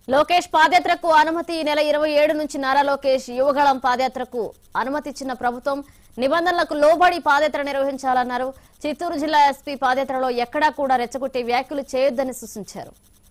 లోకేష్ పాదయాత్రకు అనుమతి ఈ నెల ఇరవై ఏడు నుంచి నారా లోకేష్ యువగళం పాదయాత్రకు అనుమతి ఇచ్చిన ప్రభుత్వం నిబంధనలకు లోబడి పాదయాత్ర నిర్వహించాలన్నారు చిత్తూరు జిల్లా ఎస్పీ పాదయాత్రలో ఎక్కడా కూడా రెచ్చగొట్టే వ్యాఖ్యలు చేయొద్దని సూచించారు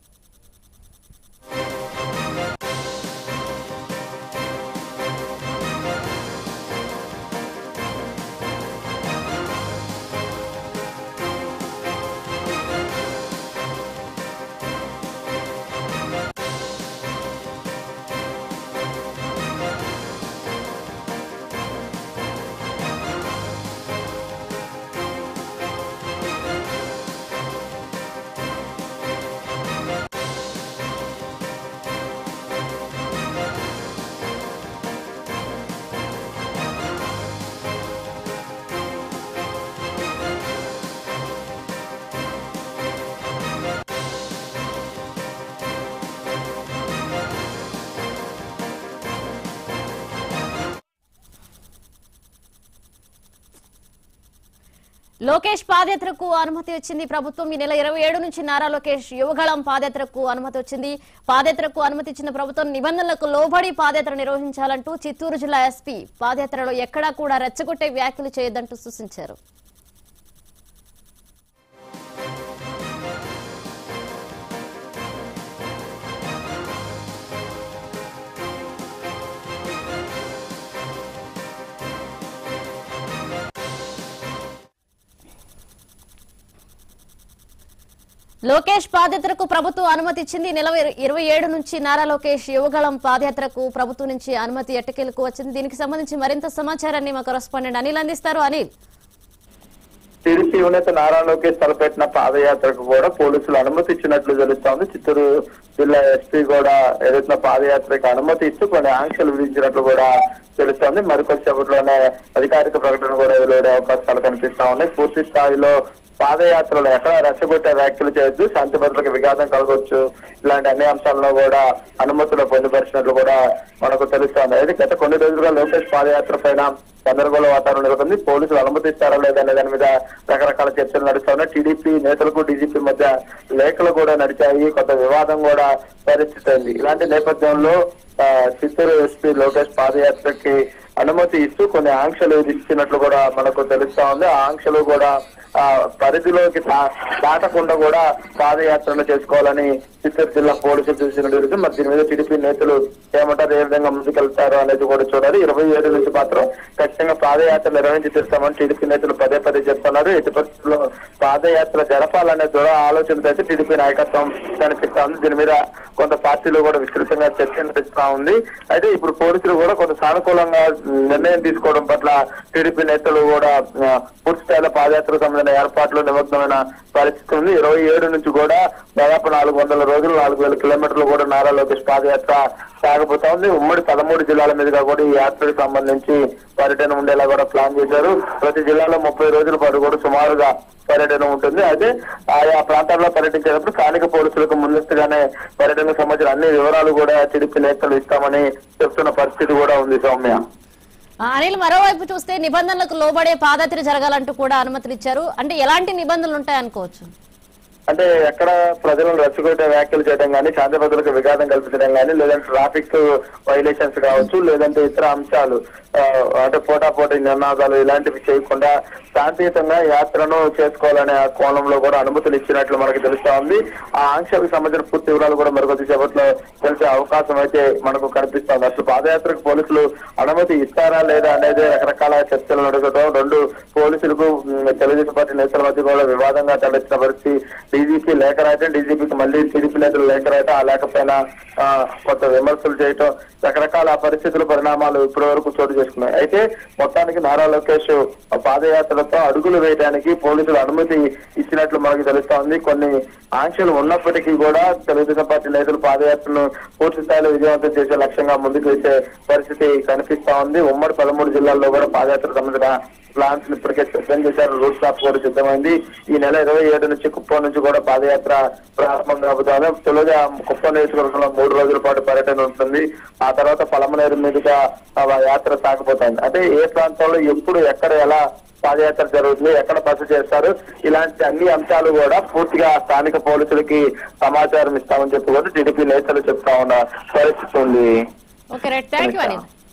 లోకేష్ పాదయాత్రకు అనుమతి వచ్చింది ప్రభుత్వం ఈ నెల ఇరవై ఏడు నుంచి నారా లోకేష్ యువగళం పాదయాత్రకు అనుమతి వచ్చింది పాదయాత్రకు అనుమతి ఇచ్చిన ప్రభుత్వం నిబంధనలకు లోబడి పాదయాత్ర నిర్వహించాలంటూ చిత్తూరు జిల్లా ఎస్పీ పాదయాత్రలో ఎక్కడా కూడా రెచ్చగొట్టే వ్యాఖ్యలు చేయొద్దంటూ సూచించారు లోకేష్ పాదయాత్రకు ప్రభుత్వం అనుమతి ఇచ్చింది ఈ నెల ఇరవై ఏడు నుంచి నారా లోకేష్ యువగళం పాదయాత్రకు ప్రభుత్వం నుంచి అనుమతి ఎట్టకేలకు వచ్చింది దీనికి సంబంధించి మరింత సమాచారాన్ని మా కరస్పాండెంట్ అనిల్ అందిస్తారు అనిల్ టీడీపీ యువనేత నారా లోకేష్ తలపెట్టిన పాదయాత్రకు కూడా పోలీసులు అనుమతి ఇచ్చినట్లు తెలుస్తోంది చిత్తూరు జిల్లా ఎస్పీ కూడా ఏదైతే పాదయాత్రకు అనుమతి ఇస్తూ కొన్ని ఆంక్షలు విధించినట్లు కూడా తెలుస్తోంది మరికొద్దిసేపట్లోనే అధికారిక ప్రకటన కూడా వెలువడే అవకాశాలు కనిపిస్తా ఉన్నాయి పూర్తి స్థాయిలో పాదయాత్రలో ఎక్కడ రెచ్చగొట్టే వ్యాఖ్యలు చేయొద్దు శాంతి భద్రతలకు విఘాతం కలగొచ్చు ఇలాంటి అన్ని అంశాలను కూడా అనుమతులు పొందుపరిచినట్లు కూడా మనకు తెలుస్తోంది అయితే గత కొన్ని రోజులుగా లోకేష్ పాదయాత్ర పైన గందరగోళ వాతావరణం నెలకొంది పోలీసులు అనుమతిస్తారా లేదా అనే దాని మీద రకరకాల చర్చలు నడుస్తున్నాయి టీడీపీ నేతలకు డీజీపీ మధ్య లేఖలు కూడా నడిచాయి కొంత వివాదం కూడా పరిస్థితి అయింది ఇలాంటి నేపథ్యంలో ఆ, చిత్తూరు ఎస్పీ లోకేష్ పాదయాత్రకి అనుమతి ఇస్తూ కొన్ని ఆంక్షలు విధిస్తున్నట్లు కూడా మనకు తెలుస్తా ఉంది ఆ ఆంక్షలు కూడా ఆ పరిధిలోకి దా- దాటకుండా కూడా పాదయాత్రలు చేసుకోవాలని చిత్తూరు జిల్లా పోలీసులు చూసిన జరుగుతుంది మరి దీని మీద టీడీపీ నేతలు ఏమంటారు ఏ విధంగా ముందుకెళ్తారు అనేది కూడా చూడాలి ఇరవై ఏడు నుంచి మాత్రం ఖచ్చితంగా పాదయాత్ర నిర్వహించి తీస్తామని టీడీపీ నేతలు పదే పదే చెప్తున్నారు ఎట్టి పరిస్థితుల్లో పాదయాత్ర జరపాలనే దృఢ ఆలోచనతో అయితే టీడీపీ నాయకత్వం కనిపిస్తా ఉంది దీని మీద కొంత పార్టీలో కూడా విస్తృతంగా చర్చ నడుస్తా ఉంది అయితే ఇప్పుడు పోలీసులు కూడా కొంత సానుకూలంగా నిర్ణయం తీసుకోవడం పట్ల టీడీపీ నేతలు కూడా ఆ, పూర్తి స్థాయిలో పాదయాత్రకు సంబంధించిన ఏర్పాట్లు నిమగ్నమైన పరిస్థితి ఉంది ఇరవై ఏడు నుంచి కూడా దాదాపు నాలుగు వందల రోజులు నాలుగు వేల కిలోమీటర్లు కూడా నారా లోకేష్ పాదయాత్ర సాగబోతా ఉంది ఉమ్మడి పదమూడు జిల్లాల మీదుగా కూడా ఈ యాత్రకు సంబంధించి పర్యటన ఉండేలా కూడా ప్లాన్ చేశారు ప్రతి జిల్లాలో ముప్పై రోజుల పాటు కూడా సుమారుగా పర్యటన ఉంటుంది అయితే ఆయా ప్రాంతాల్లో పర్యటించేటప్పుడు స్థానిక పోలీసులకు ముందస్తుగానే పర్యటనకు సంబంధించిన అన్ని వివరాలు కూడా టీడీపీ నేతలు ఇస్తామని చెప్తున్న పరిస్థితి కూడా ఉంది సౌమ్య ఆ, అనిల్ మరోవైపు చూస్తే నిబంధనలకు లోబడే పాదయాత్ర జరగాలంటూ కూడా అనుమతులు ఇచ్చారు అంటే ఎలాంటి నిబంధనలు ఉంటాయనుకోవచ్చు అంటే ఎక్కడ ప్రజలను రెచ్చగొట్టే వ్యాఖ్యలు చేయడం కానీ శాంతి భద్రతలకు విఘాతం కల్పించడం కానీ లేదంటే ట్రాఫిక్ వైలేషన్స్ కావచ్చు లేదంటే ఇతర అంశాలు ఆ, అంటే పోటాపోటీ నినాదాలు ఇలాంటివి చేయకుండా శాంతియుతంగా యాత్రను చేసుకోవాలనే ఆ కోణంలో కూడా అనుమతులు ఇచ్చినట్లు మనకు తెలుస్తా ఉంది ఆ ఆంక్షలకు సంబంధించిన పూర్తి వివరాలు కూడా మరికొద్ది సేపట్లో తెలిసే అవకాశం అయితే మనకు కనిపిస్తోంది అసలు పాదయాత్రకు పోలీసులు అనుమతి ఇస్తారా లేదా అనేది రకరకాల చర్చలు నడగడం రెండు పోలీసులకు ఉమ్, తెలుగుదేశం పార్టీ నేతల మధ్య కూడా వివాదంగా తలెత్తిన పరిస్థితి డీజీపీ లేఖ రాయటం డీజీపీకి మళ్ళీ టీడీపీ నేతలు లేఖ రాయటం ఆ లేఖ పైన ఆ, కొంత విమర్శలు చేయటం రకరకాల పరిస్థితుల పరిణామాలు ఇప్పటి వరకు చోటు చేసుకున్నాయి అయితే మొత్తానికి నారా లోకేష్ పాదయాత్రలతో అడుగులు వేయడానికి పోలీసులు అనుమతి ఇచ్చినట్లు మనకు తెలుస్తా ఉంది కొన్ని ఆంక్షలు ఉన్నప్పటికీ కూడా తెలుగుదేశం పార్టీ నేతలు పాదయాత్రను పూర్తి స్థాయిలో విజయవంతం చేసే లక్ష్యంగా ముందుకు వేసే పరిస్థితి కనిపిస్తా ఉంది ఉమ్మడి పదమూడు జిల్లాల్లో కూడా పాదయాత్ర సంబంధించిన ప్లాన్స్ ఇప్పటికే సిద్ధం చేశారు రూట్ మ్యాప్ కూడా సిద్ధమైంది ఈ నెల ఇరవై ఏడు నుంచి కుప్పం నుంచి కూడా పాదయాత్ర ప్రారంభం కాబోతోంది తొలుగా కుప్ప నియోజకవర్గంలో మూడు రోజుల పాటు పర్యటన ఉంటుంది ఆ తర్వాత పలమనేరు మీదుగా ఆ యాత్ర సాగిపోతుంది అంటే ఏ ప్రాంతంలో ఎప్పుడు ఎక్కడ ఎలా పాదయాత్ర జరుగుతుంది ఎక్కడ బస చేస్తారు ఇలాంటి అన్ని అంశాలు కూడా పూర్తిగా స్థానిక పోలీసులకి సమాచారం ఇస్తామని చెప్పి కూడా టీడీపీ నేతలు చెప్తా ఉన్న పరిస్థితి ఉంది okay right thank you Anil